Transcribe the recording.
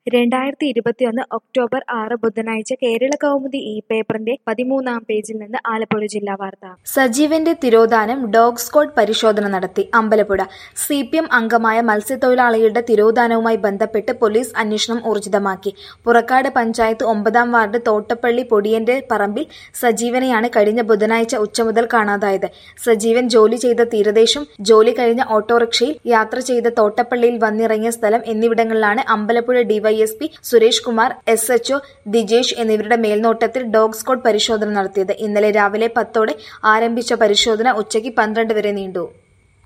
രണ്ടായിരത്തി ഇരുപത്തിയൊന്ന് ഒക്ടോബർ ആറ് ബുധനാഴ്ച കേരള കൗമുദി ഈ പേപ്പറിന്റെ പതിമൂന്നാം പേജിൽ നിന്ന് ആലപ്പുഴ ജില്ലാ വാർത്ത സജീവന്റെ തിരോധാനം ഡോഗ് സ്ക്വാഡ് പരിശോധന നടത്തി അമ്പലപ്പുഴ സി പി എം അംഗമായ മത്സ്യത്തൊഴിലാളിയുടെ തിരോധാനവുമായി ബന്ധപ്പെട്ട് പോലീസ് അന്വേഷണം ഊർജിതമാക്കി പുറക്കാട് പഞ്ചായത്ത് ഒമ്പതാം വാർഡ് തോട്ടപ്പള്ളി പൊടിയന്റെ പറമ്പിൽ സജീവനെയാണ് കഴിഞ്ഞ ബുധനാഴ്ച ഉച്ച മുതൽ കാണാതായത് സജീവൻ ജോലി ചെയ്ത തീരദേശം ജോലി കഴിഞ്ഞ ഓട്ടോറിക്ഷയിൽ യാത്ര ചെയ്ത് തോട്ടപ്പള്ളിയിൽ വന്നിറങ്ങിയ സ്ഥലം എന്നിവിടങ്ങളിലാണ് Ambalappuzha DYSP Suresh Kumar S HO Dijesh എന്നിവരുടെ മേൽനോട്ടത്തിൽ ഡോഗ് സ്ക്വാഡ് പരിശോധന നടത്തിയത് ഇന്നലെ രാവിലെ പത്തോടെ ആരംഭിച്ച പരിശോധന ഉച്ചയ്ക്ക് പന്ത്രണ്ട് വരെ നീണ്ടു